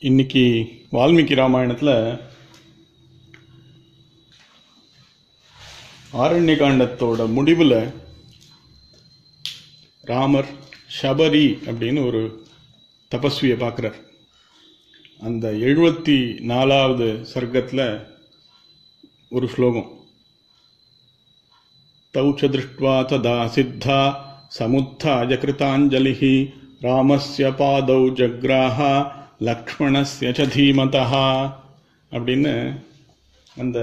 இன்னைக்கு வால்மீகி ராமாயணத்தில் ஆரண்ய காண்டத்தோட முடிவில் ராமர் ஷபரி அப்படின்னு ஒரு தபஸ்வியை பார்க்குறார் அந்த எழுபத்தி நாலாவது சர்க்கத்தில் ஒரு ஸ்லோகம் तौ च दृष्ट्वा तदा सिद्धा समुत्थाय कृताञ्जलिः ராமஸ்ய பாதௌ ஜக்ராஹ லக்ஷ்மணஸ்ய ச தீமதः அப்படின்னு அந்த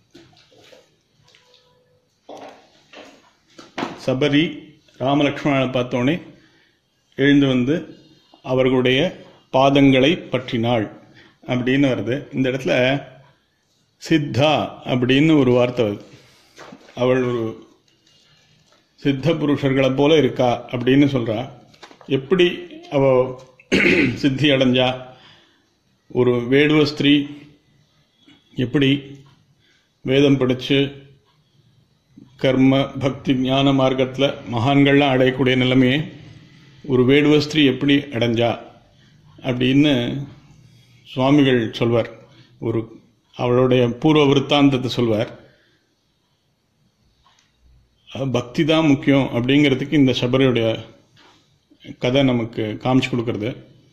சபரி ராமலக்ஷ்மணனை பார்த்தோன்னே எழுந்து வந்து அவர்களுடைய பாதங்களை பற்றினாள் அப்படின்னு வருது இந்த இடத்துல சித்தா அப்படின்னு ஒரு வார்த்தை வருது அவள் ஒரு சித்த புருஷர்களை போல இருக்கா அப்படின்னு சொல்றா எப்படி அவ சித்தி அடைஞ்சா ஒரு வேடுவ ஸ்திரீ எப்படி வேதம் படித்து கர்ம பக்தி ஞான மார்க்கத்தில் மகான்கள்லாம் அடையக்கூடிய நிலைமையை ஒரு வேடுவ ஸ்திரீ எப்படி அடைஞ்சா அப்படின்னு சுவாமிகள் சொல்வார் ஒரு அவளுடைய பூர்வ விற்த்தாந்தத்தை சொல்வார் பக்தி தான் முக்கியம் அப்படிங்கிறதுக்கு இந்த சபரியுடைய கதை நமக்கு காமிச்சு கொடுக்கறது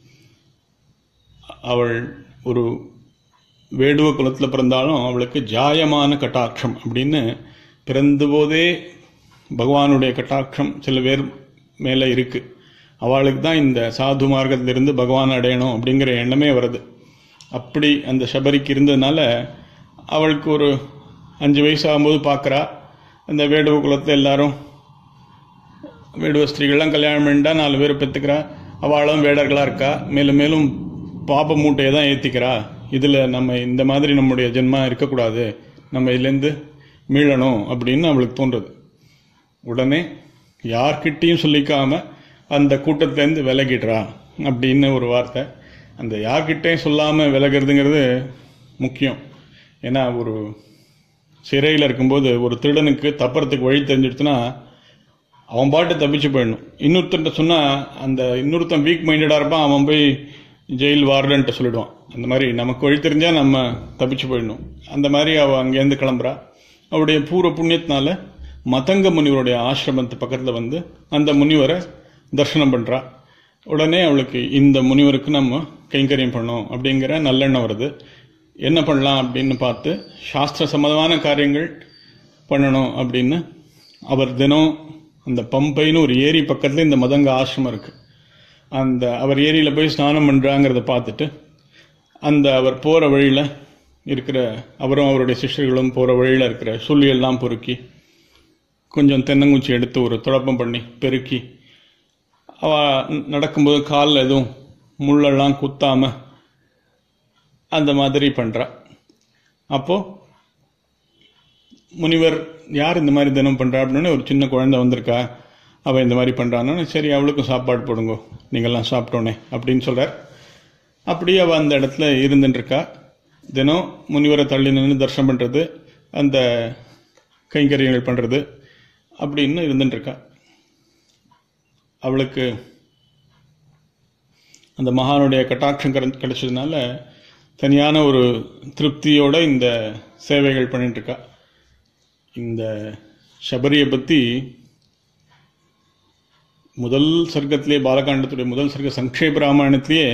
அவள் ஒரு வேடுவ குலத்தில் பிறந்தாலும் அவளுக்கு ஜாயமான கட்டாட்சம் அப்படின்னு பிறந்த போதே பகவானுடைய கட்டாட்சம் சில பேர் மேலே இருக்கு அவளுக்கு தான் இந்த சாது மார்க்கத்திலிருந்து பகவான் அடையணும் அப்படிங்கிற எண்ணமே வருது அப்படி அந்த சபரிக்கு இருந்ததுனால அவளுக்கு ஒரு அஞ்சு வயசு ஆகும்போது பார்க்குறா அந்த வேடுவ குலத்தில் எல்லாரும் வேடுவ ஸ்திரீகள்லாம் கல்யாணம் பண்ணிட்டா நாலு பேர் பெற்றுக்கிறா அவளும் வேடர்களாக இருக்கா மேலும் மேலும் பாப்ப மூட்டையை தான் ஏற்றிக்கிறா இதில் நம்ம இந்த மாதிரி நம்முடைய ஜென்மா இருக்கக்கூடாது நம்ம இதுலேருந்து மீளணும் அப்படின்னு அவளுக்கு தோன்றுது உடனே யார்கிட்டையும் சொல்லிக்காம அந்த கூட்டத்திலேருந்து விலகிடுறா அப்படின்னு ஒரு வார்த்தை அந்த யார்கிட்டையும் சொல்லாமல் விலகிறதுங்கிறது முக்கியம் ஏன்னா ஒரு சிறையில் இருக்கும்போது ஒரு திருடனுக்கு தப்புறதுக்கு வழி தெரிஞ்சிடுச்சுன்னா அவன் பாட்டு தப்பிச்சு போயிடணும் இன்னொருத்தன்ட்ட சொன்னால் அந்த இன்னொருத்தன் வீக் மைண்டடாக இருப்பான் அவன் போய் ஜெயில் வார்டன்ட்ட சொல்லிடுவான் அந்த மாதிரி நமக்கு வழி தெரிஞ்சால் நம்ம தப்பிச்சு போயிடணும் அந்த மாதிரி அவள் அங்கேருந்து கிளம்புறா அவருடைய பூர்வ புண்ணியத்தினால மதங்க முனிவருடைய ஆசிரமத்து பக்கத்தில் வந்து அந்த முனிவரை தரிசனம் பண்ணுறா உடனே அவளுக்கு இந்த முனிவருக்கு நம்ம கைங்கரியம் பண்ணோம் அப்படிங்கிற நல்லெண்ணம் வருது என்ன பண்ணலாம் அப்படின்னு பார்த்து சாஸ்திர சம்மதமான காரியங்கள் பண்ணணும் அப்படின்னு அவர் தினம் அந்த பம்பைன்னு ஒரு ஏரி பக்கத்தில் இந்த மதங்க ஆசிரமம் இருக்கு அந்த அவர் ஏரியில் போய் ஸ்நானம் பண்ணுறாங்கிறத பார்த்துட்டு அந்த அவர் போகிற வழியில் இருக்கிற அவரும் அவருடைய சிஷ்யர்களும் போகிற வழியில் இருக்கிற சுள்ளியெல்லாம் பொறுக்கி கொஞ்சம் தென்னங்குச்சி எடுத்து ஒரு துடப்பம் பண்ணி பெருக்கி அவ நடக்கும்போது காலில் எதுவும் முள்ளெல்லாம் குத்தாமல் அந்த மாதிரி பண்ணுறா அப்போது முனிவர் யார் இந்த மாதிரி தினம் பண்ணுறா அப்படின்னு ஒரு சின்ன குழந்தை வந்திருக்கா அவள் இந்த மாதிரி பண்ணுறான்னு சரி அவளுக்கும் சாப்பாடு போடுங்க நீங்கள்லாம் சாப்பிட்டோன்னே அப்படின்னு சொல்கிறார் அப்படியே அவள் அந்த இடத்துல இருந்துட்டுருக்கா தினம் முனிவரை தள்ளி நின்று தர்ஷனம் பண்ணுறது அந்த கைங்கரியங்கள் பண்ணுறது அப்படின்னு இருந்துட்டுருக்கா அவளுக்கு அந்த மகானுடைய கட்டாட்சம் கிடைச்சதுனால தனியான ஒரு திருப்தியோட இந்த சேவைகள் பண்ணிட்டு இருக்கா இந்த சபரியை பற்றி முதல் சர்க்கத்திலே பாலகாண்டத்துடைய முதல் சர்க்க சங்கேப ராமாயணத்திலேயே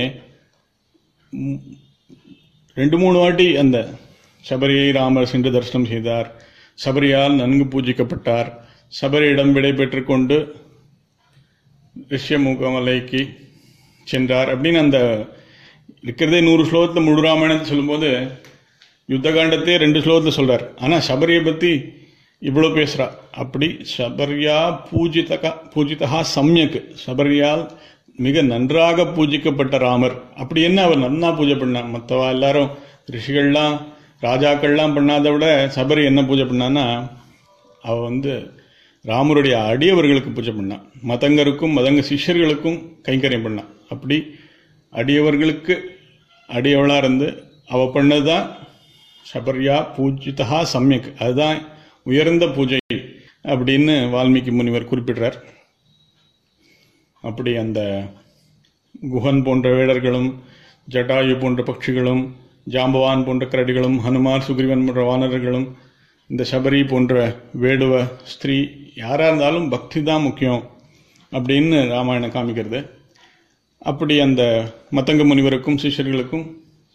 ரெண்டு மூணு வாட்டி அந்த சபரியை ராமர் சென்று தரிசனம் செய்தார் சபரியால் நன்கு பூஜிக்கப்பட்டார் சபரியிடம் விடை பெற்றுக்கொண்டு ரிஷ்யமுகமலைக்கு சென்றார் அப்படின்னு அந்த இருக்கிறதே நூறு ஸ்லோகத்தில் முழு ராமாயணத்தை சொல்லும்போது யுத்த காண்டத்தையே ரெண்டு ஸ்லோகத்தில் சொல்றார் ஆனால் சபரியை பற்றி இவ்வளோ பேசுகிறா அப்படி சபரியா பூஜிதகா பூஜிதகா சம்யக் சபரியால் மிக நன்றாக பூஜிக்கப்பட்ட ராமர் அப்படி என்ன அவர் நன்னா பூஜை பண்ணா மற்றவா எல்லாரும் ரிஷிகள்லாம் ராஜாக்கள்லாம் பண்ணாத விட சபரி என்ன பூஜை பண்ணான்னா அவ வந்து ராமருடைய அடியவர்களுக்கு பூஜை பண்ணான் மதங்கருக்கும் மதங்க சிஷ்யர்களுக்கும் கைங்கரியம் பண்ணான் அப்படி அடியவர்களுக்கு அடியவளாக இருந்து அவள் பண்ணது தான் சபர்யா பூஜிதா சம்யக் அதுதான் உயர்ந்த பூஜை அப்படின்னு வால்மீகி முனிவர் குறிப்பிடுறார் அப்படி அந்த குஹன் போன்ற வேடர்களும் ஜட்டாயு போன்ற பட்சிகளும் ஜாம்பவான் போன்ற கரடிகளும் ஹனுமான் சுக்ரீவன் போன்ற வானரர்களும் இந்த சபரி போன்ற வேடுவ ஸ்திரீ யாராக இருந்தாலும் பக்தி தான் முக்கியம் அப்படின்னு ராமாயணம் காமிக்கிறது அப்படி அந்த மத்தங்க முனிவருக்கும் சிஷ்யர்களுக்கும்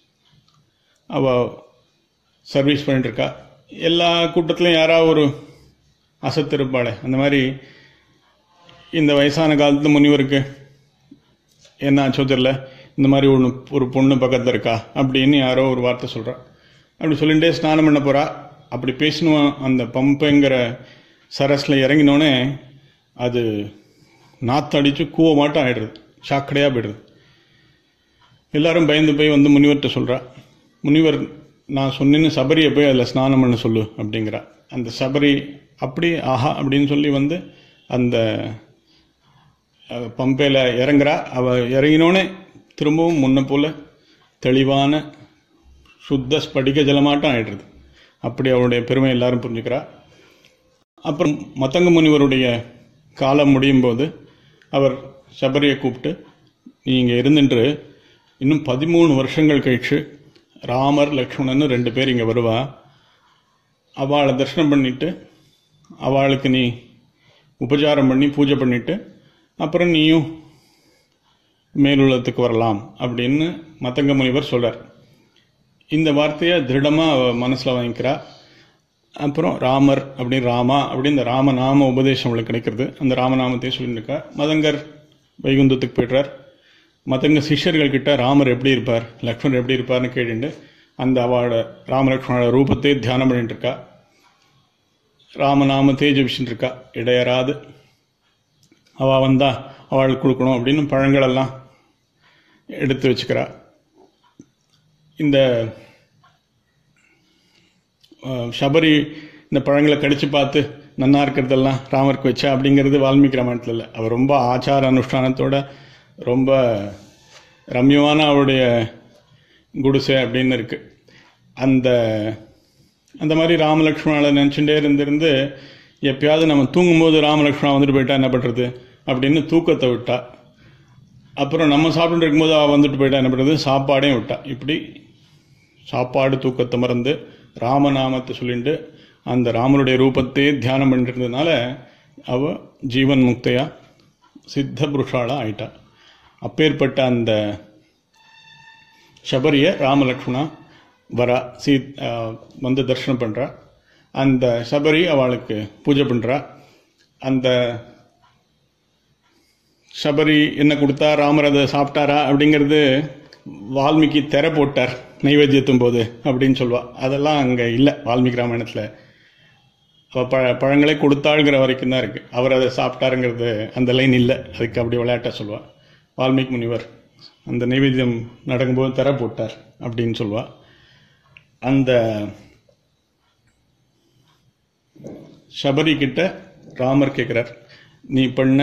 அவ சர்வீஸ் பண்ணிட்டு இருக்கா எல்லா கூட்டத்திலையும் யாராவது ஒரு அசத்து இருப்பாளே அந்த மாதிரி இந்த வயசான காலத்து முனிவருக்கு என்ன ஆச்சோ தெரியல இந்த மாதிரி ஒன்று ஒரு பொண்ணு பக்கத்தில் இருக்கா அப்படின்னு யாரோ ஒரு வார்த்தை சொல்கிறா அப்படி சொல்லிகிட்டே ஸ்நானம் பண்ண போகிறா அப்படி பேசணும் அந்த பம்புங்கிற சரஸில் இறங்கினோடனே அது நாத்தடிச்சு கூவ மாட்டம் ஆயிடுறது சாக்கடையாக போயிடுறது எல்லாரும் பயந்து போய் வந்து முனிவர்கிட்ட சொல்கிறா முனிவர் நான் சொன்னேன்னு சபரியை போய் அதில் ஸ்நானம் பண்ண சொல்லு அப்படிங்கிறா அந்த சபரி அப்படி ஆஹா அப்படின்னு சொல்லி வந்து அந்த பம்பையில் இறங்குறா அவள் இறங்கினோடனே திரும்பவும் முன்ன போல் தெளிவான சுத்த ஸ்படிக ஜலமாட்டம் ஆயிடுறது அப்படி அவருடைய பெருமை எல்லாரும் புரிஞ்சுக்கிறா அப்புறம் மத்தங்க முனிவருடைய காலம் முடியும் போது அவர் சபரியை கூப்பிட்டு நீங்கள் இருந்துன்று இன்னும் பதிமூணு வருஷங்கள் கழிச்சு ராமர் லக்ஷ்மணன் ரெண்டு பேர் இங்கே வருவா அவளை தரிசனம் பண்ணிட்டு அவளுக்கு நீ உபச்சாரம் பண்ணி பூஜை பண்ணிட்டு அப்புறம் நீயும் மேலுள்ளத்துக்கு வரலாம் அப்படின்னு மத்தங்க முனிவர் சொல்றார் இந்த வார்த்தையை திருடமாக அவ மனசில் வாங்கிக்கிறா அப்புறம் ராமர் அப்படின்னு ராமா அப்படின்னு இந்த ராமநாம உபதேசம் அவளுக்கு கிடைக்கிறது அந்த ராமநாமத்தையும் சொல்லிட்டு இருக்கா மதங்கர் வைகுந்தத்துக்கு போய்ட்றார் மற்றவங்க சிஷ்யர்கள் கிட்ட ராமர் எப்படி இருப்பார் லக்ஷ்மணர் எப்படி இருப்பார்னு கேட்டுட்டு அந்த அவளோட ராமலக்ஷ்மணோட ரூபத்தை தியானம் பண்ணிட்டு இருக்கா ராமநாம தேஜபிச்சுட்டு இருக்கா இடையறாது அவள் வந்தா அவளுக்கு கொடுக்கணும் அப்படின்னு பழங்களெல்லாம் எடுத்து வச்சுக்கிறா இந்த அஹ், சபரி இந்த பழங்களை கடிச்சு பார்த்து நன்னா இருக்கிறதெல்லாம் ராமருக்கு வச்சா அப்படிங்கிறது வால்மீகி ராமாயணத்தில் இல்லை அவர் ரொம்ப ஆச்சார அனுஷ்டானத்தோட ரொம்ப ரம்யமான அவருடைய குடிசை அப்படின்னு இருக்கு அந்த அந்த மாதிரி ராமலக்ஷ்மணனை நினச்சிட்டே இருந்திருந்து எப்பயாவது நம்ம தூங்கும்போது ராமலக்ஷ்மணா வந்துட்டு போயிட்டா என்ன பண்ணுறது அப்படின்னு தூக்கத்தை விட்டா அப்புறம் நம்ம சாப்பிட்டு இருக்கும்போது அவள் வந்துட்டு போயிட்டா என்ன பண்ணுறது சாப்பாடையும் விட்டா இப்படி சாப்பாடு தூக்கத்தை மறந்து ராமநாமத்தை சொல்லிட்டு அந்த ராமனுடைய ரூபத்தையே தியானம் பண்ணிட்டு இருந்ததுனால அவ ஜீவன் முக்தையா சித்த புருஷாளா ஆயிட்டா அப்பேற்பட்ட அந்த சபரிய ராமலக்ஷ்மணா வரா சீ ஆஹ் வந்து தரிசனம் பண்ணுறா அந்த சபரி அவளுக்கு பூஜை பண்ணுறா அந்த சபரி என்ன கொடுத்தா ராமர் அதை சாப்பிட்டாரா அப்படிங்கிறது வால்மீகி திரை போட்டார் நைவேத்தியத்தும் போது அப்படின்னு சொல்லுவா அதெல்லாம் அங்கே இல்லை வால்மீகி ராமாயணத்தில் அவ பழ பழங்களே கொடுத்தாளுங்கிற வரைக்கும் தான் இருக்குது அவர் அதை சாப்பிட்டாருங்கிறது அந்த லைன் இல்லை அதுக்கு அப்படி விளையாட்ட சொல்லுவா வால்மீகி முனிவர் அந்த நைவேத்தியம் நடக்கும்போது திரை போட்டார் அப்படின்னு சொல்லுவா அந்த சபரி கிட்ட ராமர் கேட்குறார் நீ பண்ண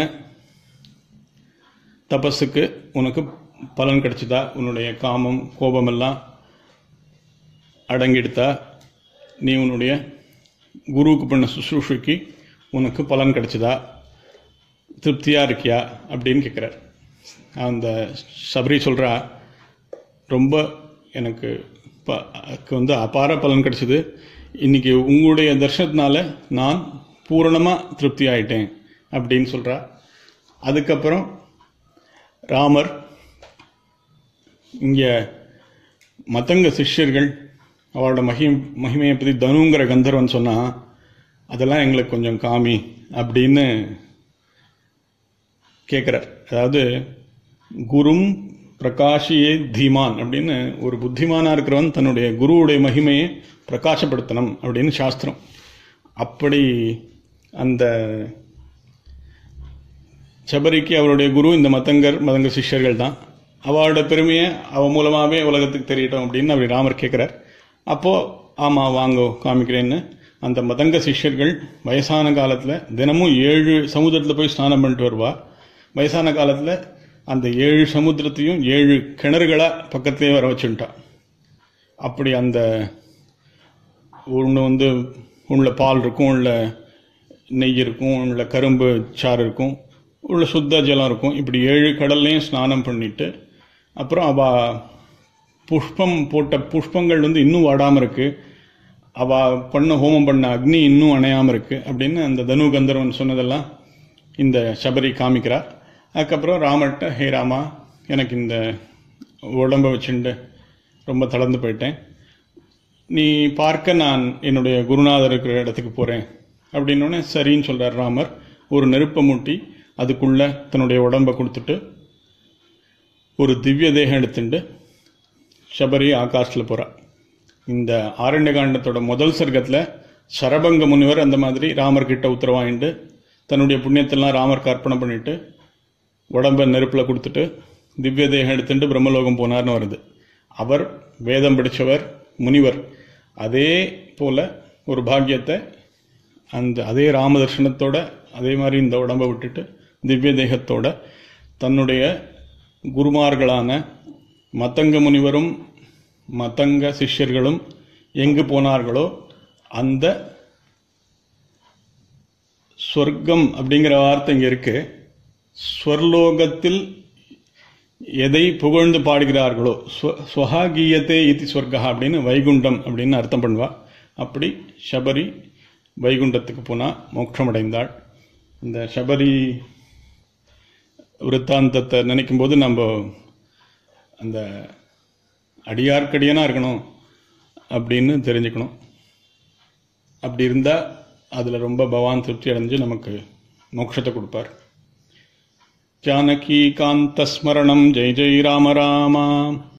தபஸுக்கு உனக்கு பலன் கிடைச்சதா உன்னுடைய காமம் கோபமெல்லாம் அடங்கிடுதா நீ உன்னுடைய குருவுக்கு பண்ண சுசுஷுக்கு உனக்கு பலன் கிடைச்சதா திருப்தியாக இருக்கியா அப்படின்னு கேட்குறார் அந்த சபரி சொல்கிறா ரொம்ப எனக்கு ப- அதுக்கு வந்து அபார பலன் கிடைச்சது இன்னைக்கு உங்களுடைய தர்ஷனத்தினால நான் பூரணமாக திருப்தி ஆயிட்டேன் அப்படின்னு சொல்கிறா அதுக்கப்புறம் ராமர் இங்கே மத்தங்க சிஷ்யர்கள் அவரோட மகிம் மகிமையை பற்றி தனுங்கிற கந்தர்வன் சொன்னால் அதெல்லாம் எங்களுக்கு கொஞ்சம் காமி அப்படின்னு கேட்குறார் அதாவது குரும் பிரகாஷியே தீமான் அப்படின்னு ஒரு புத்திமானாக இருக்கிறவன் தன்னுடைய குருவுடைய மகிமையை பிரகாசப்படுத்தணும் அப்படின்னு சாஸ்திரம் அப்படி அந்த சபரிக்கு அவருடைய குரு இந்த மத்தங்கர் மதங்க சிஷ்யர்கள் தான் அவளோட பெருமையை அவ மூலமாகவே உலகத்துக்கு தெரியட்டும் அப்படின்னு அப்படி ராமர் கேட்குறார் அப்போது ஆமாம் வாங்கோ காமிக்கிறேன்னு அந்த மதங்க சிஷ்யர்கள் வயசான காலத்தில் தினமும் ஏழு சமுத்திரத்தில் போய் ஸ்நானம் பண்ணிட்டு வருவா வயசான காலத்தில் அந்த ஏழு சமுத்திரத்தையும் ஏழு கிணறுகளாக பக்கத்துலேயே வர வச்சுட்டா அப்படி அந்த ஒன்று வந்து உள்ள பால் இருக்கும் உள்ள நெய் இருக்கும் உள்ள கரும்பு சாறு இருக்கும் உள்ள சுத்த ஜலம் இருக்கும் இப்படி ஏழு கடல்லையும் ஸ்நானம் பண்ணிட்டு அப்புறம் அவ புஷ்பம் போட்ட புஷ்பங்கள் வந்து இன்னும் வாடாமல் இருக்கு அவ பண்ண ஹோமம் பண்ண அக்னி இன்னும் அணையாமல் இருக்கு அப்படின்னு அந்த தனு கந்தர்வன் சொன்னதெல்லாம் இந்த சபரி காமிக்கிறா அதுக்கப்புறம் ராமர்கிட்ட ஹே ராமா எனக்கு இந்த உடம்பை வச்சுண்டு ரொம்ப தளர்ந்து போயிட்டேன் நீ பார்க்க நான் என்னுடைய குருநாதர் இருக்கிற இடத்துக்கு போகிறேன் அப்படின்னோடனே சரின்னு சொல்கிறார் ராமர் ஒரு நெருப்பை மூட்டி அதுக்குள்ள தன்னுடைய உடம்பை கொடுத்துட்டு ஒரு திவ்ய தேகம் எடுத்துட்டு சபரி ஆகாஷில் போகிறா இந்த ஆரண்ய காண்டத்தோட முதல் சர்க்கத்தில் சரபங்க முனிவர் அந்த மாதிரி ராமர்கிட்ட உத்தரவாயிண்டு தன்னுடைய புண்ணியத்தெல்லாம் ராமருக்கு அர்ப்பணம் பண்ணிட்டு உடம்ப நெருப்பில் கொடுத்துட்டு திவ்ய தேகம் எடுத்துட்டு பிரம்மலோகம் போனார்னு வருது அவர் வேதம் படித்தவர் முனிவர் அதே போல ஒரு பாக்கியத்தை அந்த அதே ராம தர்ஷனத்தோட அதே மாதிரி இந்த உடம்பை விட்டுட்டு திவ்ய தேகத்தோட தன்னுடைய குருமார்களான மத்தங்க முனிவரும் மத்தங்க சிஷ்யர்களும் எங்கு போனார்களோ அந்த சொர்க்கம் அப்படிங்கிற வார்த்தை இங்கே இருக்கு ஸ்வர்லோகத்தில் எதை புகழ்ந்து பாடுகிறார்களோ ஸ்வ- ஸ்வஹாகீயத்தே இதி சொர்க்கா அப்படின்னு வைகுண்டம் அப்படின்னு அர்த்தம் பண்ணுவா அப்படி சபரி வைகுண்டத்துக்கு போனா மோட்சம் அடைந்தாள் இந்த சபரி விருத்தாந்தத்தை நினைக்கும் போது நம்ம அந்த அடியார்க்கடியனா இருக்கணும் அப்படின்னு தெரிஞ்சுக்கணும் அப்படி இருந்தா அதுல ரொம்ப பகவான் திருப்தி அடைஞ்சு நமக்கு மோட்சத்தை கொடுப்பார் ஜானகி காந்த ஸ்மரணம் ஜெய் ஜெய் ராம ராமா